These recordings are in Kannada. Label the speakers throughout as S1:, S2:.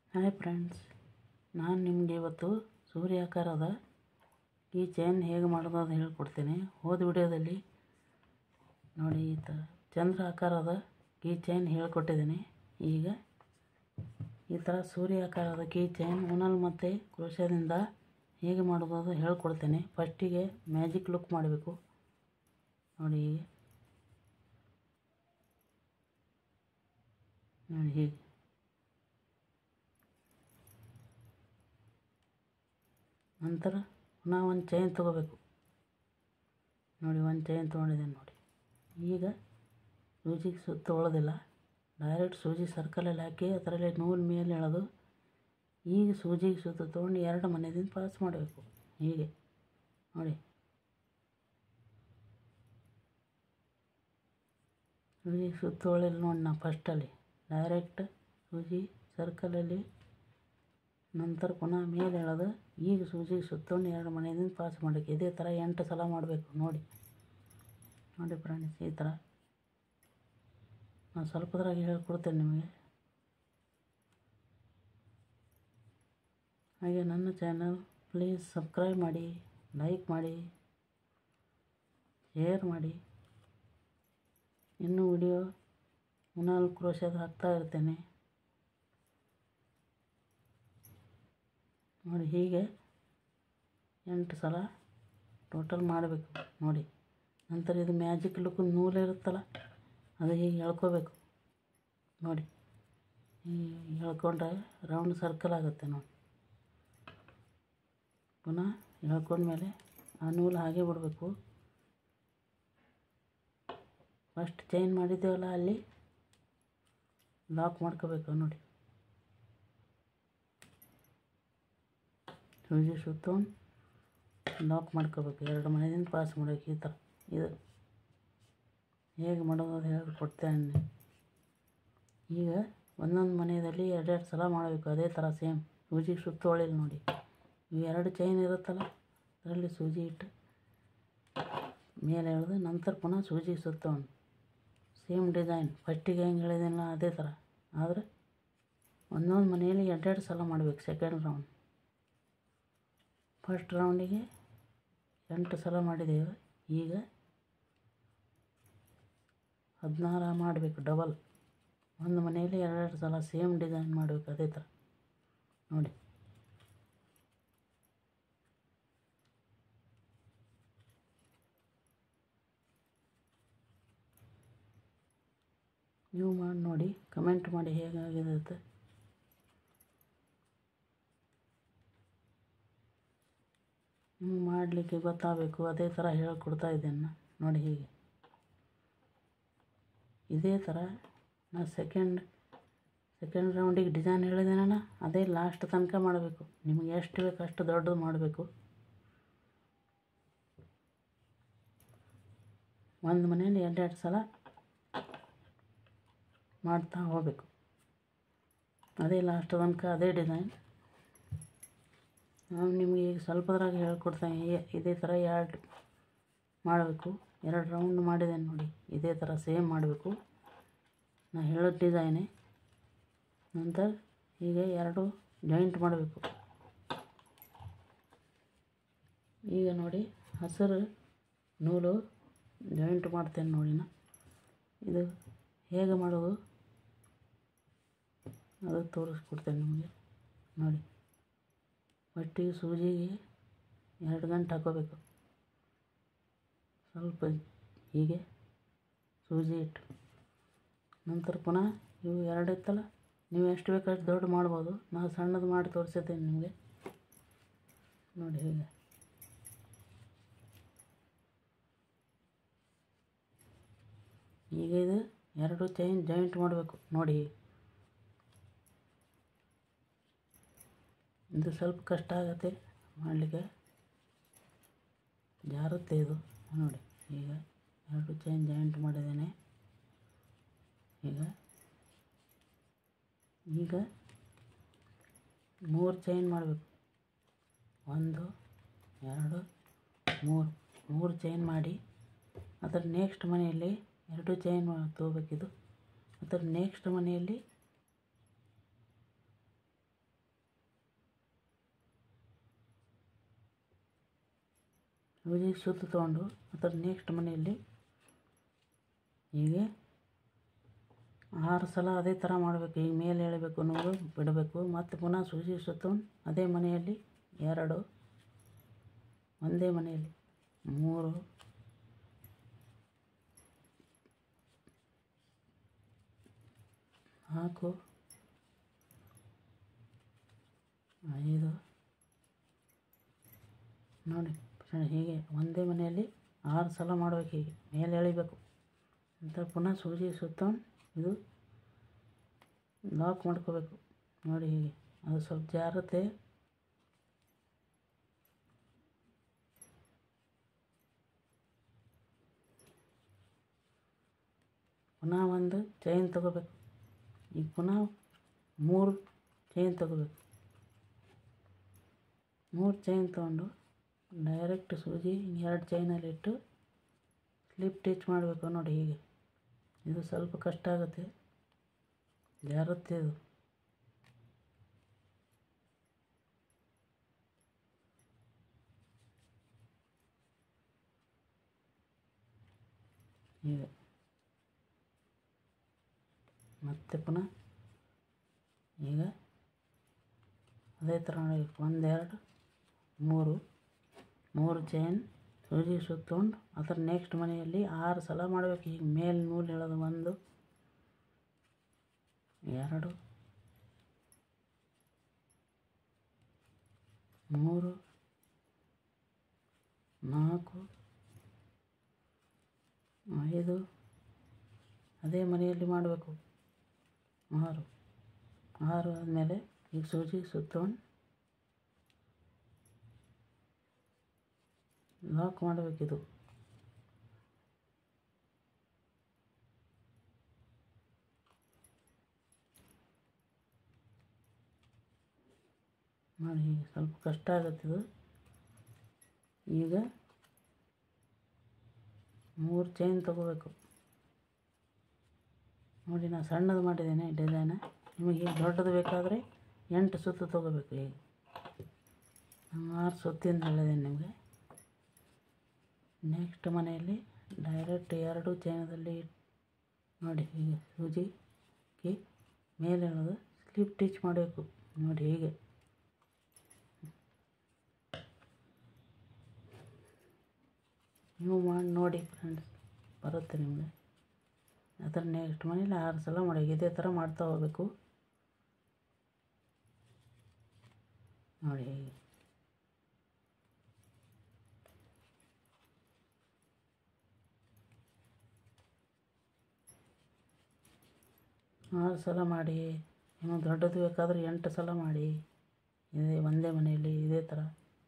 S1: ಹಾಯ್ ಫ್ರೆಂಡ್ಸ್ ನಾನು ನಿಮಗೆ ಇವತ್ತು ಸೂರ್ಯಾಕಾರದ ಈ ಚೈನ್ ಹೇಗೆ ಮಾಡೋದು ಅಂತ ಹೇಳ್ಕೊಡ್ತೀನಿ ಹೋದ ವಿಡಿಯೋದಲ್ಲಿ ನೋಡಿ ಈ ಥರ ಚಂದ್ರ ಆಕಾರದ ಕೀ ಚೈನ್ ಹೇಳ್ಕೊಟ್ಟಿದ್ದೀನಿ ಈಗ ಈ ಥರ ಸೂರ್ಯಾಕಾರದ ಕೀ ಚೈನ್ ಉನಲ್ ಮತ್ತು ಕ್ರೋಶದಿಂದ ಹೇಗೆ ಮಾಡೋದು ಅಂತ ಹೇಳ್ಕೊಡ್ತೇನೆ ಫಸ್ಟಿಗೆ ಮ್ಯಾಜಿಕ್ ಲುಕ್ ಮಾಡಬೇಕು ನೋಡಿ ಹೀಗೆ ನೋಡಿ ಹೀಗೆ ನಂತರ ಪುನಃ ಒಂದು ಚೈನ್ ತೊಗೋಬೇಕು ನೋಡಿ ಒಂದು ಚೈನ್ ತೊಗೊಂಡಿದ್ದೇನೆ ನೋಡಿ ಈಗ ಸೂಜಿಗೆ ಸುತ್ತ ತೊಗೊಳ್ಳೋದಿಲ್ಲ ಡೈರೆಕ್ಟ್ ಸೂಜಿ ಸರ್ಕಲಲ್ಲಿ ಹಾಕಿ ಅದರಲ್ಲಿ ನೂಲು ಮೇಲೆ ಎಳೆದು ಈಗ ಸೂಜಿಗೆ ಸುತ್ತ ತೊಗೊಂಡು ಎರಡು ಮನೆಯಿಂದ ಪಾಸ್ ಮಾಡಬೇಕು ಹೀಗೆ ನೋಡಿ ಸೂಜಿಗೆ ಸುತ್ತ ತೊಗೊಳ್ಳಿಲ್ಲ ನೋಡಿ ನಾ ಫಸ್ಟಲ್ಲಿ ಡೈರೆಕ್ಟ್ ಸೂಜಿ ಸರ್ಕಲಲ್ಲಿ ನಂತರ ಪುನಃ ಮೇಲೆ ಎಳೆದು ಈಗ ಸೂಜಿಗೆ ಸುತ್ತಕೊಂಡು ಎರಡು ಮನೆಯಿಂದ ಪಾಸ್ ಮಾಡಬೇಕು ಇದೇ ಥರ ಎಂಟು ಸಲ ಮಾಡಬೇಕು ನೋಡಿ ನೋಡಿ ಫ್ರೆಂಡ್ಸ್ ಈ ಥರ ನಾನು ಸ್ವಲ್ಪದ್ರಾಗ ಹೇಳ್ಕೊಡ್ತೇನೆ ನಿಮಗೆ ಹಾಗೆ ನನ್ನ ಚಾನಲ್ ಪ್ಲೀಸ್ ಸಬ್ಸ್ಕ್ರೈಬ್ ಮಾಡಿ ಲೈಕ್ ಮಾಡಿ ಶೇರ್ ಮಾಡಿ ಇನ್ನೂ ವಿಡಿಯೋ ಮುನ್ನಾಲ್ ಕ್ರೋಶದ ಹಾಕ್ತಾ ಇರ್ತೇನೆ ನೋಡಿ ಹೀಗೆ ಎಂಟು ಸಲ ಟೋಟಲ್ ಮಾಡಬೇಕು ನೋಡಿ ನಂತರ ಇದು ಮ್ಯಾಜಿಕ್ ಲುಕ್ ನೂಲು ಇರುತ್ತಲ್ಲ ಅದು ಹೀಗೆ ಎಳ್ಕೋಬೇಕು ನೋಡಿ ಹೀಗೆ ಎಳ್ಕೊಂಡ್ರೆ ರೌಂಡ್ ಸರ್ಕಲ್ ಆಗುತ್ತೆ ನೋಡಿ ಪುನಃ ಎಳ್ಕೊಂಡ್ಮೇಲೆ ಆ ನೂಲು ಹಾಗೆ ಬಿಡಬೇಕು ಫಸ್ಟ್ ಚೈನ್ ಮಾಡಿದ್ದೇವಲ್ಲ ಅಲ್ಲಿ ಲಾಕ್ ಮಾಡ್ಕೋಬೇಕು ನೋಡಿ ಸೂಜಿ ಸುತ್ತಕೊಂಡು ಲಾಕ್ ಮಾಡ್ಕೋಬೇಕು ಎರಡು ಮನೆಯಿಂದ ಪಾಸ್ ಮಾಡಬೇಕು ಈ ಥರ ಇದು ಹೇಗೆ ಮಾಡೋದು ಅಂತ ಹೇಳ್ಕೊಡ್ತೇನೆ ಈಗ ಒಂದೊಂದು ಮನೆಯಲ್ಲಿ ಎರಡೆರಡು ಸಲ ಮಾಡಬೇಕು ಅದೇ ಥರ ಸೇಮ್ ಸೂಜಿಗೆ ಸುತ್ತೊಳಿಲ್ಲ ನೋಡಿ ಇವು ಎರಡು ಚೈನ್ ಇರುತ್ತಲ್ಲ ಅದರಲ್ಲಿ ಸೂಜಿ ಇಟ್ಟು ಮೇಲೆ ಎಳೆದು ನಂತರ ಪುನಃ ಸೂಜಿಗೆ ಸುತ್ತಕೊಂಡು ಸೇಮ್ ಡಿಸೈನ್ ಫಸ್ಟಿಗೆ ಹೆಂಗೆ ಹೇಳಿದಿಲ್ಲ ಅದೇ ಥರ ಆದರೆ ಒಂದೊಂದು ಮನೆಯಲ್ಲಿ ಎರಡೆರಡು ಸಲ ಮಾಡಬೇಕು ಸೆಕೆಂಡ್ ರೌಂಡ್ ಫಸ್ಟ್ ರೌಂಡಿಗೆ ಎಂಟು ಸಲ ಮಾಡಿದ್ದೇವೆ ಈಗ ಹದಿನಾರು ಮಾಡಬೇಕು ಡಬಲ್ ಒಂದು ಮನೆಯಲ್ಲಿ ಎರಡೆರಡು ಸಲ ಸೇಮ್ ಡಿಸೈನ್ ಮಾಡಬೇಕು ಅದೇ ಥರ ನೋಡಿ ನೀವು ಮಾಡಿ ನೋಡಿ ಕಮೆಂಟ್ ಮಾಡಿ ಹೇಗಾಗಿದೆ ಅಂತ ನಿಮ್ಗೆ ಮಾಡಲಿಕ್ಕೆ ಗೊತ್ತಾಗಬೇಕು ಅದೇ ಥರ ಹೇಳ್ಕೊಡ್ತಾ ಇದ್ದೇನೆ ನೋಡಿ ಹೀಗೆ ಇದೇ ಥರ ನಾ ಸೆಕೆಂಡ್ ಸೆಕೆಂಡ್ ರೌಂಡಿಗೆ ಡಿಸೈನ್ ಹೇಳಿದ್ದೇನಲ್ಲ ಅದೇ ಲಾಸ್ಟ್ ತನಕ ಮಾಡಬೇಕು ನಿಮಗೆ ಎಷ್ಟು ಬೇಕು ಅಷ್ಟು ದೊಡ್ಡದು ಮಾಡಬೇಕು ಒಂದು ಮನೆಯಲ್ಲಿ ಎರಡೆರಡು ಸಲ ಮಾಡ್ತಾ ಹೋಗಬೇಕು ಅದೇ ಲಾಸ್ಟ್ ತನಕ ಅದೇ ಡಿಸೈನ್ ನಾನು ನಿಮಗೆ ಈಗ ಸ್ವಲ್ಪದ್ರಾಗ ಹೇಳ್ಕೊಡ್ತೇನೆ ಇದೇ ಥರ ಎರಡು ಮಾಡಬೇಕು ಎರಡು ರೌಂಡ್ ಮಾಡಿದ್ದೇನೆ ನೋಡಿ ಇದೇ ಥರ ಸೇಮ್ ಮಾಡಬೇಕು ನಾ ಹೇಳೋ ಡಿಸೈನೇ ನಂತರ ಹೀಗೆ ಎರಡು ಜಾಯಿಂಟ್ ಮಾಡಬೇಕು ಈಗ ನೋಡಿ ಹಸಿರು ನೂಲು ಜಾಯಿಂಟ್ ಮಾಡ್ತೇನೆ ನೋಡಿ ನಾ ಇದು ಹೇಗೆ ಮಾಡೋದು ಅದು ತೋರಿಸ್ಕೊಡ್ತೇನೆ ನಿಮಗೆ ನೋಡಿ ಒಟ್ಟಿಗೆ ಸೂಜಿಗೆ ಎರಡು ಗಂಟೆ ಹಾಕೋಬೇಕು ಸ್ವಲ್ಪ ಹೀಗೆ ಸೂಜಿ ಇಟ್ಟು ನಂತರ ಪುನಃ ಇವು ಎರಡು ಇತ್ತಲ್ಲ ನೀವು ಎಷ್ಟು ಬೇಕು ಅಷ್ಟು ದೊಡ್ಡ ಮಾಡ್ಬೋದು ನಾವು ಸಣ್ಣದು ಮಾಡಿ ತೋರಿಸಿದ್ದೇನೆ ನಿಮಗೆ ನೋಡಿ ಹೀಗೆ ಈಗ ಇದು ಎರಡು ಚೈನ್ ಜಾಯಿಂಟ್ ಮಾಡಬೇಕು ನೋಡಿ ಇದು ಸ್ವಲ್ಪ ಕಷ್ಟ ಆಗುತ್ತೆ ಮಾಡಲಿಕ್ಕೆ ಜಾರುತ್ತೆ ಇದು ನೋಡಿ ಈಗ ಎರಡು ಚೈನ್ ಜಾಯಿಂಟ್ ಮಾಡಿದ್ದೇನೆ ಈಗ ಈಗ ಮೂರು ಚೈನ್ ಮಾಡಬೇಕು ಒಂದು ಎರಡು ಮೂರು ಮೂರು ಚೈನ್ ಮಾಡಿ ಅದರ ನೆಕ್ಸ್ಟ್ ಮನೆಯಲ್ಲಿ ಎರಡು ಚೈನ್ ತೊಗೋಬೇಕಿದು ಅದರ ನೆಕ್ಸ್ಟ್ ಮನೆಯಲ್ಲಿ ಸೂಜಿ ಸುತ್ತು ತೊಗೊಂಡು ಅದರ ನೆಕ್ಸ್ಟ್ ಮನೆಯಲ್ಲಿ ಹೀಗೆ ಆರು ಸಲ ಅದೇ ಥರ ಮಾಡಬೇಕು ಈಗ ಮೇಲೆ ಎಳಿಬೇಕು ನೂಲು ಬಿಡಬೇಕು ಮತ್ತು ಪುನಃ ಸೂಜಿ ಸುತ್ತಕೊಂಡು ಅದೇ ಮನೆಯಲ್ಲಿ ಎರಡು ಒಂದೇ ಮನೆಯಲ್ಲಿ ಮೂರು ನಾಲ್ಕು ಐದು ನೋಡಿ ಫ್ರೆಂಡ್ ಹೀಗೆ ಒಂದೇ ಮನೆಯಲ್ಲಿ ಆರು ಸಲ ಮಾಡಬೇಕು ಹೀಗೆ ಮೇಲೆ ಎಳಿಬೇಕು ಅಂತ ಪುನಃ ಸೂಜಿ ಸುತ್ತಕೊಂಡು ಇದು ಲಾಕ್ ಮಾಡ್ಕೋಬೇಕು ನೋಡಿ ಹೀಗೆ ಅದು ಸ್ವಲ್ಪ ಜಾರುತ್ತೆ ಪುನಃ ಒಂದು ಚೈನ್ ತಗೋಬೇಕು ಈಗ ಪುನಃ ಮೂರು ಚೈನ್ ತಗೋಬೇಕು ಮೂರು ಚೈನ್ ತೊಗೊಂಡು ಡೈರೆಕ್ಟ್ ಸೂಜಿ ಎರಡು ಚೈನಲ್ಲಿಟ್ಟು ಸ್ಲಿಪ್ ಟಿಚ್ ಮಾಡಬೇಕು ನೋಡಿ ಹೀಗೆ ಇದು ಸ್ವಲ್ಪ ಕಷ್ಟ ಆಗುತ್ತೆ ಜಾರುತ್ತೆ ಇದು ಹೀಗೆ ಮತ್ತೆ ಪುನಃ ಈಗ ಅದೇ ಥರ ಮಾಡಬೇಕು ಒಂದೆರಡು ಮೂರು ಮೂರು ಚೈನ್ ಸೂಜಿ ಸುತ್ತಕೊಂಡು ಅದರ ನೆಕ್ಸ್ಟ್ ಮನೆಯಲ್ಲಿ ಆರು ಸಲ ಮಾಡಬೇಕು ಈಗ ಮೇಲೆ ನೂಲು ಎಳೆದು ಒಂದು ಎರಡು ಮೂರು ನಾಲ್ಕು ಐದು ಅದೇ ಮನೆಯಲ್ಲಿ ಮಾಡಬೇಕು ಆರು ಆರು ಆದಮೇಲೆ ಈಗ ಸೂಜಿ ಸುತ್ತಕೊಂಡು ಲಾಕ್ ಮಾಡಬೇಕಿದು ನೋಡಿ ಹೀಗೆ ಸ್ವಲ್ಪ ಕಷ್ಟ ಆಗುತ್ತೆ ಇದು ಈಗ ಮೂರು ಚೈನ್ ತಗೋಬೇಕು ನೋಡಿ ನಾನು ಸಣ್ಣದು ಮಾಡಿದ್ದೇನೆ ಡಿಸೈನ ನಿಮಗೆ ದೊಡ್ಡದು ಬೇಕಾದರೆ ಎಂಟು ಸುತ್ತು ತಗೋಬೇಕು ಈಗ ನಾನು ಆರು ಸುತ್ತಿಂದ ಹೇಳಿದ್ದೇನೆ ನಿಮಗೆ ನೆಕ್ಸ್ಟ್ ಮನೆಯಲ್ಲಿ ಡೈರೆಕ್ಟ್ ಎರಡು ಚೈನದಲ್ಲಿ ನೋಡಿ ಹೀಗೆ ಸೂಜಿಗೆ ಮೇಲೆ ಹೇಳೋದು ಸ್ಲಿಪ್ ಟಿಚ್ ಮಾಡಬೇಕು ನೋಡಿ ಹೀಗೆ ನೀವು ಮಾಡಿ ನೋಡಿ ಫ್ರೆಂಡ್ಸ್ ಬರುತ್ತೆ ನಿಮಗೆ ಅದರ ನೆಕ್ಸ್ಟ್ ಮನೇಲಿ ಆರು ಸಲ ಮಾಡಿ ಇದೇ ಥರ ಮಾಡ್ತಾ ಹೋಗ್ಬೇಕು ನೋಡಿ ಹೀಗೆ ಆರು ಸಲ ಮಾಡಿ ಇನ್ನು ದೊಡ್ಡದು ಬೇಕಾದರೆ ಎಂಟು ಸಲ ಮಾಡಿ ಇದೇ ಒಂದೇ ಮನೆಯಲ್ಲಿ ಇದೇ ಥರ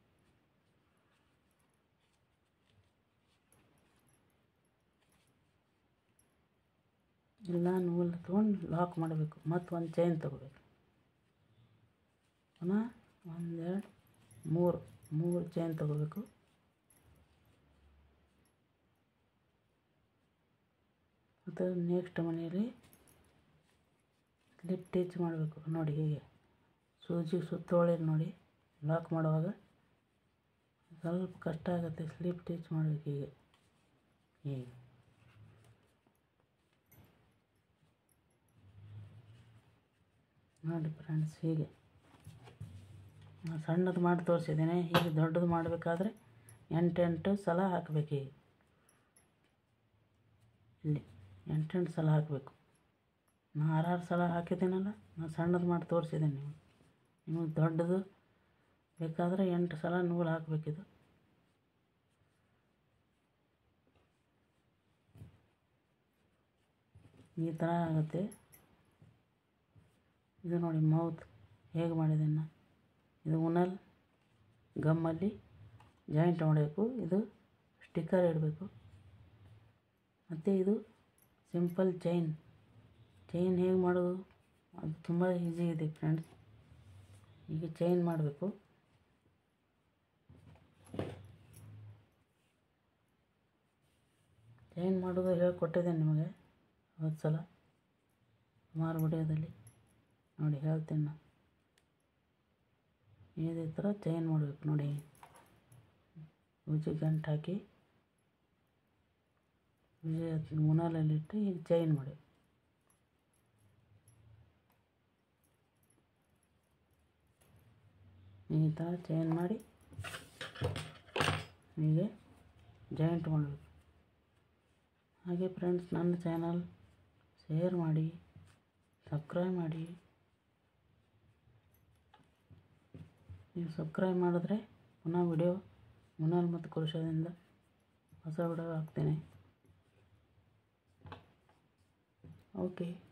S1: ಎಲ್ಲ ನೂಲು ತೊಗೊಂಡು ಲಾಕ್ ಮಾಡಬೇಕು ಮತ್ತು ಒಂದು ಚೈನ್ ತಗೋಬೇಕು ಪುನಃ ಒಂದೆರಡು ಮೂರು ಮೂರು ಚೈನ್ ತಗೋಬೇಕು ಮತ್ತು ನೆಕ್ಸ್ಟ್ ಮನೆಯಲ್ಲಿ ಸ್ಲಿಪ್ ಟೀಚ್ ಮಾಡಬೇಕು ನೋಡಿ ಹೀಗೆ ಸೂಜಿ ಸುತ್ತೋಳೆ ನೋಡಿ ಲಾಕ್ ಮಾಡುವಾಗ ಸ್ವಲ್ಪ ಕಷ್ಟ ಆಗುತ್ತೆ ಸ್ಲಿಪ್ ಟೀಚ್ ಮಾಡಬೇಕು ಹೀಗೆ ಹೀಗೆ ನೋಡಿ ಫ್ರೆಂಡ್ಸ್ ಹೀಗೆ ನಾನು ಸಣ್ಣದು ಮಾಡಿ ತೋರಿಸಿದ್ದೇನೆ ಹೀಗೆ ದೊಡ್ಡದು ಮಾಡಬೇಕಾದ್ರೆ ಎಂಟೆಂಟು ಸಲ ಹಾಕಬೇಕು ಹೀಗೆ ಇಲ್ಲಿ ಎಂಟೆಂಟು ಸಲ ಹಾಕಬೇಕು ನಾನು ಆರಾರು ಸಲ ಹಾಕಿದ್ದೀನಲ್ಲ ನಾನು ಸಣ್ಣದು ಮಾಡಿ ತೋರಿಸಿದ್ದೇನೆ ನೀವು ನಿಮಗೆ ದೊಡ್ಡದು ಬೇಕಾದರೆ ಎಂಟು ಸಲ ನೂಲು ಹಾಕಬೇಕಿದು ಈ ಥರ ಆಗುತ್ತೆ ಇದು ನೋಡಿ ಮೌತ್ ಹೇಗೆ ಮಾಡಿದ್ದೇನೆ ನಾನು ಇದು ಉನಲ್ ಗಮ್ಮಲ್ಲಿ ಜಾಯಿಂಟ್ ಮಾಡಬೇಕು ಇದು ಸ್ಟಿಕ್ಕರ್ ಇಡಬೇಕು ಮತ್ತು ಇದು ಸಿಂಪಲ್ ಚೈನ್ ಚೈನ್ ಹೇಗೆ ಮಾಡೋದು ಅದು ತುಂಬ ಈಸಿ ಇದೆ ಫ್ರೆಂಡ್ಸ್ ಈಗ ಚೈನ್ ಮಾಡಬೇಕು ಚೈನ್ ಮಾಡೋದು ಹೇಳ್ಕೊಟ್ಟಿದ್ದೇನೆ ನಿಮಗೆ ಹತ್ತು ಸಲ ಸುಮಾರು ವಿಡಿಯೋದಲ್ಲಿ ನೋಡಿ ಹೇಳ್ತೀನಿ ನಾನು ಇದೇ ಥರ ಚೈನ್ ಮಾಡಬೇಕು ನೋಡಿ ಸೂಜಿ ಗಂಟು ಹಾಕಿ ಸೂಜಿ ಮುನಾಲಲ್ಲಿಟ್ಟು ಈಗ ಚೈನ್ ಮಾಡಿ ಈ ಥರ ಚೈನ್ ಮಾಡಿ ಹೀಗೆ ಜಾಯಿಂಟ್ ಮಾಡಬೇಕು ಹಾಗೆ ಫ್ರೆಂಡ್ಸ್ ನನ್ನ ಚಾನಲ್ ಶೇರ್ ಮಾಡಿ ಸಬ್ಸ್ಕ್ರೈಬ್ ಮಾಡಿ ನೀವು ಸಬ್ಸ್ಕ್ರೈಬ್ ಮಾಡಿದ್ರೆ ಪುನಃ ವಿಡಿಯೋ ಮುನಾಲ್ ಮತ್ತು ಕುರುಷದಿಂದ ಹೊಸ ವಿಡಿಯೋ ಹಾಕ್ತೇನೆ ಓಕೆ